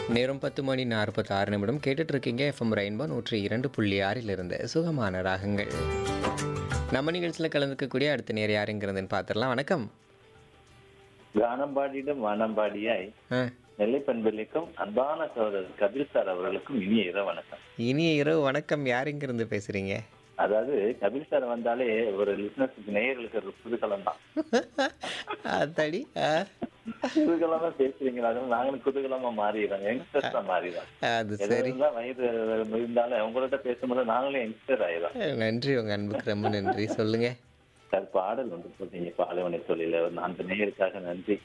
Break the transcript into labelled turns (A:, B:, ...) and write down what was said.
A: நேரம் பத்து மணி நாற்பத்தாறு நிமிடம் கேட்டுட்டு இருக்கீங்க எஃப்எம் ரெயின்போ நூற்றி இரண்டு புள்ளி ஆறில் இருந்து சுகமான ராகங்கள் நம்ம நிகழ்ச்சியில் கலந்துக்கக்கூடிய அடுத்த நேர் யாருங்கிறதுன்னு பார்த்துடலாம் வணக்கம்
B: கானம்பாடியிடம் வானம்பாடியாய்
A: ஆ,
B: நெல்லை பண்பளிக்கும் அன்பான சகோதரர் கபில் சார் அவர்களுக்கும் இனிய இரவு வணக்கம்
A: இனிய இரவு வணக்கம் யாருங்கிருந்து பேசுறீங்க
B: அதாவது கபில் சார் வந்தாலே ஒரு லிஸ்னஸுக்கு நேயர்களுக்கு ஒரு புதுகலம் தான்
A: அத்தாடி ஆ,
B: புதுகலமா பேசுறீங்களா அதனால நாங்களும் குதூகலமா மாறிடுறோம் யங்ஸ்டர்ஸ் தான் மாறிடுறோம்
A: அது
B: எது
A: சரி
B: இருந்தா வயது இருந்தாலும் உங்கள்ட்ட பேசும்போது நாங்களும் யங்ஸ்டர் ஆயிடும்
A: நன்றி உங்க அன்புக்கு ரொம்ப நன்றி சொல்லுங்க
B: சார் பாடல் வந்து போட்டீங்க பாலைவனை தொழில அந்த நேயருக்காக நன்றி